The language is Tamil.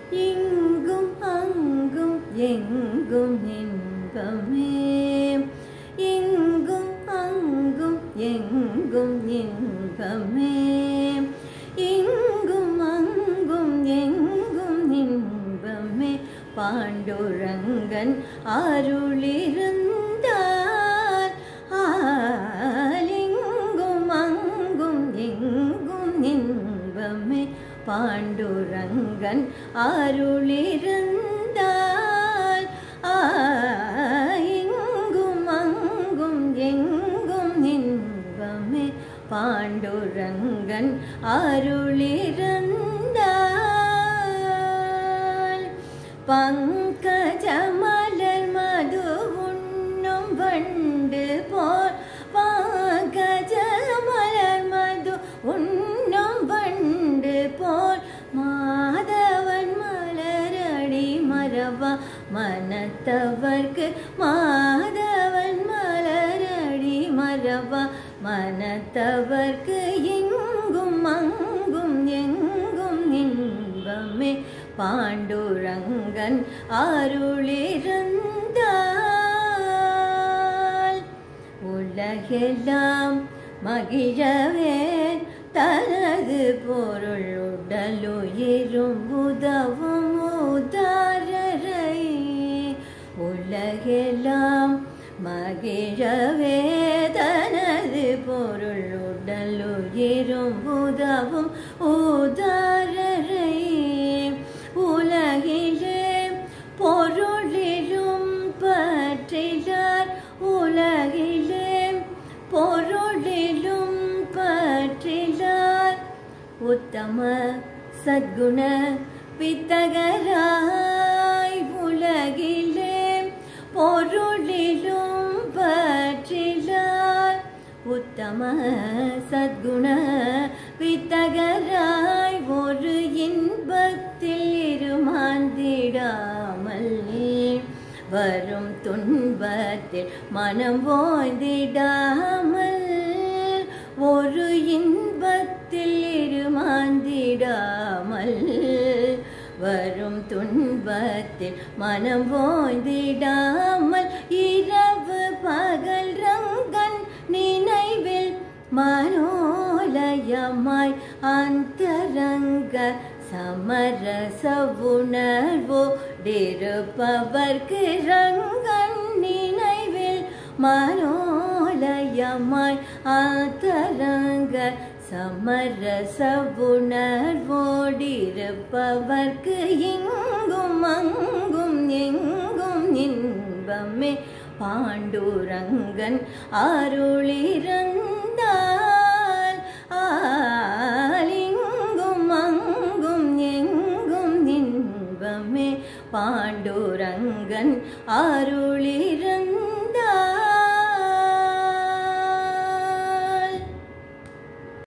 இங்கும் அங்கும் எங்கும் இன்பமே இங்கும் அங்கும் எங்கும் இன்பமே இங்கும் அங்கும் எங்கும் இன்பமே பாண்டுரங்கன் அருளிருந்தார் ஆலிங்கும் அங்கும் எங்கும் இன்பமே பாண்டுரங்கன் அருளிருந்தார் ஆயிங்கும் அங்கும் எங்கும் இன்பமே பாண்டுரங்கன் அருளிருந்தார் பங்கஜ மலர் மது உண்ணும் வண்டு போல் பங்கஜ மலர் மது உண்ணும் வண்டு போல் மாதவன் மலரடி மரவா மனத்தவர்க்கு மாதவன் மலரடி மரவா மனத்தவர்க்கு எங்கும் அங்கும் எங்கும் இன்பமே பாண்டுரங்கன் அருளிருந்தால் உலகெல்லாம் மகிழவே தனது பொருள் உடலுயிரும் உதவும் உதாரரை உலகெல்லாம் மகிழவே தனது பொருள் உடலுயிரும் உதவும் உதாரரை உலகிலே பொருளிலும் பற்றிலார் உலகிலே பொருளிலும் பற்றிலார் உத்தம சத்குண வித்தகராய் உலகிலே பொருளிலும் பற்றிலார் உத்தம சத்குண வித்தகராய் ஒரு இன்பத்தில் இருமாந்திடாமல் வரும் துன்பத்தில் மனம் ஓய்ந்திடாமல் ஒரு இன்பத்தில் இருமாந்திடாமல் வரும் துன்பத்தில் மனம் ஓய்ந்திடாமல் இரவு பகல் ரங்கன் நினைவில் மனோலயமாய் அந்தரங்க சமரச உணர்வோடிருப்பவர்க்கு ரங்கன் நினைவில் மனோலயமாய் அந்தரங்க சமரச உணர்வோடிருப்பவர்க்கு இங்கும் அங்கும் எங்கும் இன்பமே பாண்டுரங்கன் அருளிருந்தால் ஆலிங்கும் அங்கும் எங்கும் இன்பமே பாண்டுரங்கன் அருளிருந்தால்